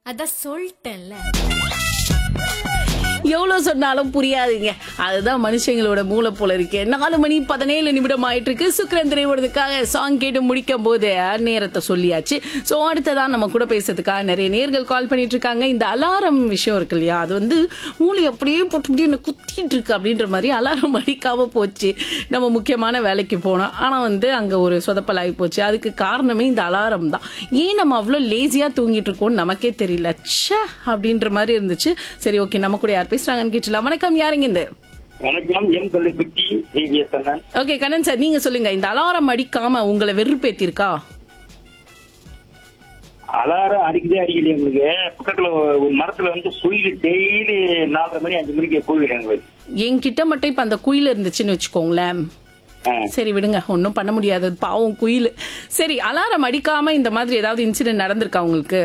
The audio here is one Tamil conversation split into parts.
அதான் சொல்லிட்டேன்ல எவ்வளவு சொன்னாலும் புரியாதுங்க அதுதான் மனுஷங்களோட மூளை போல இருக்கு நாலு மணி பதினேழு நிமிடம் ஆயிட்டு இருக்கு சுக்கரன் திரைப்படத்துக்காக சாங் கேட்டு முடிக்கும் போது நேரத்தை சொல்லியாச்சு ஸோ அடுத்ததான் நம்ம கூட பேசுறதுக்காக நிறைய நேர்கள் கால் பண்ணிட்டு இருக்காங்க இந்த அலாரம் விஷயம் இருக்கு இல்லையா அது வந்து மூளை அப்படியே போட்டு அப்படியே என்ன குத்திட்டு இருக்கு அப்படின்ற மாதிரி அலாரம் அடிக்காம போச்சு நம்ம முக்கியமான வேலைக்கு போனோம் ஆனா வந்து அங்க ஒரு சொதப்பல் ஆகி போச்சு அதுக்கு காரணமே இந்த அலாரம் தான் ஏன் நம்ம அவ்வளோ லேசியா தூங்கிட்டு இருக்கோம்னு நமக்கே தெரியல ச்சே அப்படின்ற மாதிரி இருந்துச்சு சரி ஓகே நம்ம கூட யார் பேசுறாங்கன்னு கேட்டலாம் வணக்கம் யாருங்க இந்த வணக்கம் எம் தொலைபெட்டி ஏவிஎஸ் அண்ணன் ஓகே கண்ணன் சார் நீங்க சொல்லுங்க இந்த அலாரம் அடிக்காம உங்களை வெறுப்பேத்திருக்கா அலாரம் அடிக்கதே அடிக்கலையே உங்களுக்கு பக்கத்துல ஒரு மரத்துல வந்து சுயில் டெய்லி நாலரை மணி அஞ்சு மணிக்கு போயிடும் எங்களுக்கு என்கிட்ட மட்டும் இப்ப அந்த குயில் இருந்துச்சுன்னு வச்சுக்கோங்களேன் ஆ. சரி விடுங்க ஒன்றும் பண்ண முடியாது அது பாவம் குயில் சரி அலாரம் அடிக்காம இந்த மாதிரி ஏதாவது இன்சிடென்ட் நடந்திருக்கா உங்களுக்கு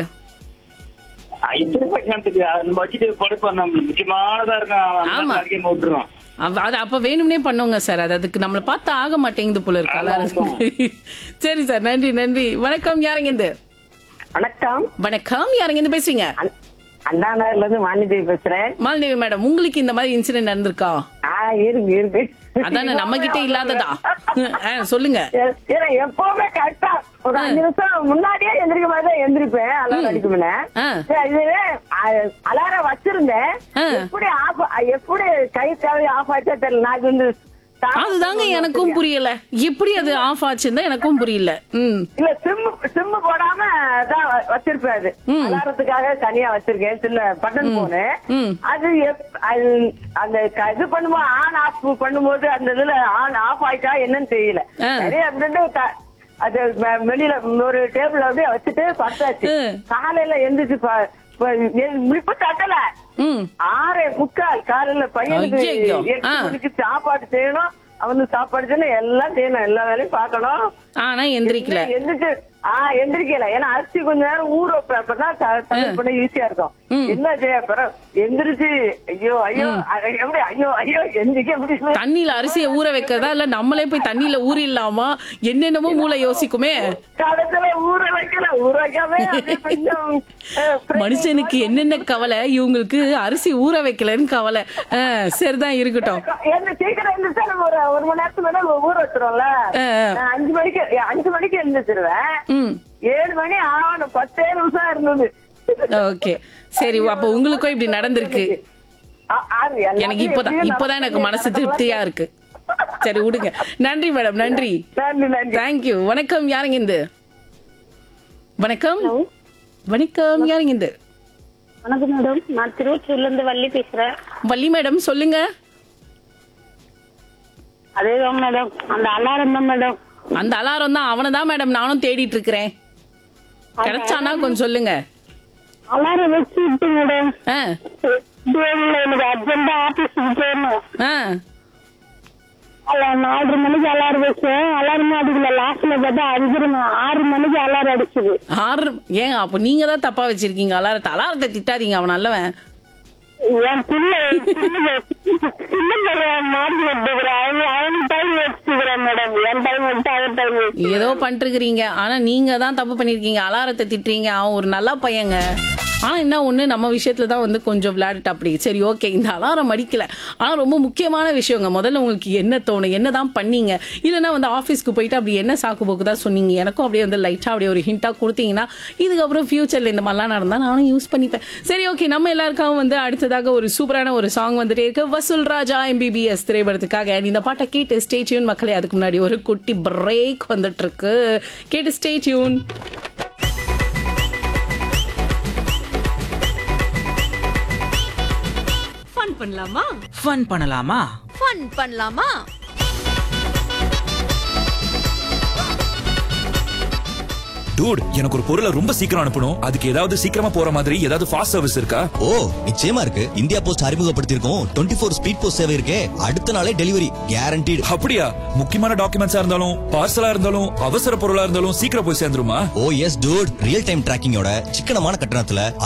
எப்படி பக்கத்துக்கு நம்ம வச்சுட்டு படுப்போம் நம்ம முக்கியமானதா ஆமா. இருக்கும் அடிக்க விட்டுருவோம் அவ- அது அப்ப வேணும்னே பண்ணுங்க சார் அது அதுக்கு நம்மள பார்த்து ஆக மாட்டேங்குது போல இருக்கு அலாரம் சரி சார் நன்றி நன்றி வணக்கம் யாருங்க இந்த வணக்கம் வணக்கம் யாருங்க இருந்து பேசுறீங்க அண்ணா- அண்ணா நகர்ல இருந்து வாணிதேவி பேசுறேன் மாலநேவி மேடம் உங்களுக்கு இந்த மாதிரி இன்சிடென்ட் நடந்திருக்கா ஆ இருக்கு இருக்கு அதானே நம்ம கிட்ட இல்லாததா ஆ, சொல்லுங்க ஏ- ஏன்னா எப்பவுமே கரெக்டா ஒரு அஞ்சு நிமிஷம் முன்னாடியே எந்திரிக்க மாதிரி தான் எந்திரிப்பேன் அலாரம் அடிக்கும்னு ஆ. சரி, இதுவே அ- அலாரம் வச்சிருந்தேன் ஆ. எப்படி ஆஃப் எப்படி கை தேவை ஆஃப் ஆச்சா தெரியல நான் இது வந்து stop அதுதாங்க எனக்கும் புரியல எப்படி அது ஆஃப் ஆச்சுன்னு தான் எனக்கும் புரியல ம் இல்ல சிம் சிம் போடாம தான் வ- வச்சிருப்பேன் அது அலாரத்துக்காக தனியா வச்சிருக்கேன் சின்ன பட்டன் போனு ம். அது எப்- அது அந்த க- இது பண்ணும்போது ஆன் ஆஃப் பண்ணும்போது அந்த இதுல ஆன் ஆஃப் ஆயிட்டா என்னன்னு தெரியல ஆ. சரி அப்படின்ட்டு க- அது வெ- வெளியில ஒரு டேபிள் அப்படியே வச்சுட்டு பத்தாச்சு ம். காலையில எந்திரிச்சு ப- ப- எ- முழிப்பு தட்டல ம் ஆறே முக்கால் காலையில பையனுக்கு ஐயையோ. எட்டு ஆ. மணிக்கு சாப்பாடு செய்யணும் அவனுக்கு சாப்பாடு செய்யணும் எல்லாம் செய்யணும் எல்லா வேலையும் பார்க்கணும் ஆனா எந்திரிக்கல எந்திரிச்சு ஆஹ் எந்திரிக்கல ஏன்னா அரிசி கொஞ்ச நேரம் ஊற வைப்பேன் அப்பதான் த- சமையல் பண்ண ஈஸியா இருக்கும் என்ன செய்ய அப்புறம் எந்திரிச்சு ஐயோ ஐயோ அ- எப்படி ஐயோ ஐயோ எந்திரிக்க முடியல தண்ணியில அரிசியை ஊற வைக்கிறதா இல்ல நம்மளே போய் தண்ணியில ஊறிடலாமா என்னென்னமோ மூளை யோசிக்குமே காலத்துல ஊற வைக்கல ஊற வைக்காம அப்படியே கொஞ்சம் அஹ், fresh மனுஷனுக்கு என்னென்ன கவலை இவங்களுக்கு அரிசி ஊற வைக்கலன்னு கவலை ஆ, சரிதான் இருக்கட்டும் என்ன சீக்கிரம் எந்திரிச்சா நம்ம ஒரு ஒரு மணி நேரத்துக்கு மேல ஊற வச்சிரும்ல ஆ, ஆ. நான் அஞ்சு மணிக்கு அஞ்சு மணிக்கு எழுந்திரிச்சிருவேன் ம் ஏழு மணி ஆகணும் பத்தே நிமிஷம் இருந்தது ஓகே சரி அப்ப உங்களுக்கும் இப்படி நடந்திருக்கு ஆ- ஆறு, எல்லாத்தையும் எனக்கு இப்பதான் எப்படியும் இப்பதான் எனக்கு நடந்து- மனசு திருப்தியா இருக்கு சரி விடுங்க நன்றி மேடம் நன்றி நன்றி நன்றி தேங்க்யூ வணக்கம் யாருங்க இந்த வணக்கம் வணக்கம் யாருங்க இந்த வணக்கம் மேடம் நான் திருவொற்றியூர்ல இருந்து வள்ளி பேசுறேன் வள்ளி மேடம் சொல்லுங்க அதேதான் மேடம் அந்த அலாரம் தான் மேடம் அந்த அலாரம் தான் அவனை தான் மேடம் நானும் தேடிட்டு இருக்கிறேன் கிடைச்சானா கொஞ்சம் சொல்லுங்க அலாரம் வச்சு விட்டு மேடம் ஆ டேபிள்ல எனக்கு அர்ஜென்டா ஆபீஸுக்கு போகணும் ஆ அல்ல நாலு மணிக்கு அலாரம் வச்சேன் அலாரமே அடிக்கல லாஸ்ட்ல பார்த்தா அஞ்சு மணி- ஆறு மணிக்கு அலாரம் அடிச்சுது ஆறு ஏன் அப்ப நீங்க தான் தப்பா வச்சிருக்கீங்க அலாரத்தை அலாரத்தை திட்டாதீங்க அவன் நல்லவன் என் பிள்ளை சின்ன பிள்ளை மாறி விட்டுக்கிறேன் அவன் அவனுக்கு டைம் வச்சுக்கிறேன் மேடம் என் டைம் விட்டு அவன் டைம் ஏதோ பண்ணிருக்கிறீங்க ஆனா நீங்க தான் தப்பு பண்ணிருக்கீங்க அலாரத்தை திட்டுறீங்க அவன் ஒரு நல்ல பையங்க ஆனா என்ன ஒண்ணு நம்ம விஷயத்துல தான் வந்து கொஞ்சம் விளையாடிட்டு அப்படி சரி ஓகே இந்த அலாரம் அடிக்கல ஆனா ரொம்ப முக்கியமான விஷயங்க முதல்ல உங்களுக்கு என்ன தோணும் என்னதான் பண்ணீங்க இல்லைன்னா வந்து ஆஃபீஸ்க்கு போயிட்டு அப்படி என்ன சாக்கு போக்கு தான் சொன்னீங்க எனக்கும் அப்படியே வந்து லைட்டா அப்படியே ஒரு ஹிண்டா கொடுத்தீங்கன்னா இதுக்கப்புறம் ஃபியூச்சர்ல இந்த மாதிரிலாம் நடந்தா நானும் யூஸ் பண்ணிப்பேன் சரி ஓகே நம்ம எல்லாருக்கும் வந்து அடுத்ததாக ஒரு சூப்பரான ஒரு சாங் வந்துட்டே இருக்கு வசூல் ராஜா எம்பிபிஎஸ் திரைப்படத்துக்காக And இந்த பாட்டை கேட்டு ஸ்டே டியூன் மக்களே அதுக்கு முன்னாடி ஒரு குட்டி பிரேக் வந்துட்டு இருக்கு கேட்டு ஸ்டே டியூன் ஃபன் பண்ணலாமா ஃபன் பண்ணலாமா ஃபன் பண்ணலாமா டூட் எனக்கு ஒரு பொருளை ரொம்ப சீக்கிரம் அனுப்பணும் அதுக்கு ஏதாவது சீக்கிரமா போற மாதிரி ஏதாவது ஃபாஸ்ட் சர்வீஸ் இருக்கா ஓ நிச்சயமா இருக்கு இந்தியா போஸ்ட் அறிமுகப்படுத்தியிருக்கோம் டுவெண்ட்டி ஃபோர் ஸ்பீட் போஸ்ட் சேவை இருக்கே அடுத்த நாளே டெலிவரி கேரண்டீடு அப்படியா முக்கியமான டாக்குமெண்ட்ஸா இருந்தாலும் பார்சலா இருந்தாலும் அவசர பொருளா இருந்தாலும் சீக்கிரம் போய் சேர்ந்துருமா oh yes dude real time டிராக்கிங்கோட சிக்கனமான கட்டணத்துல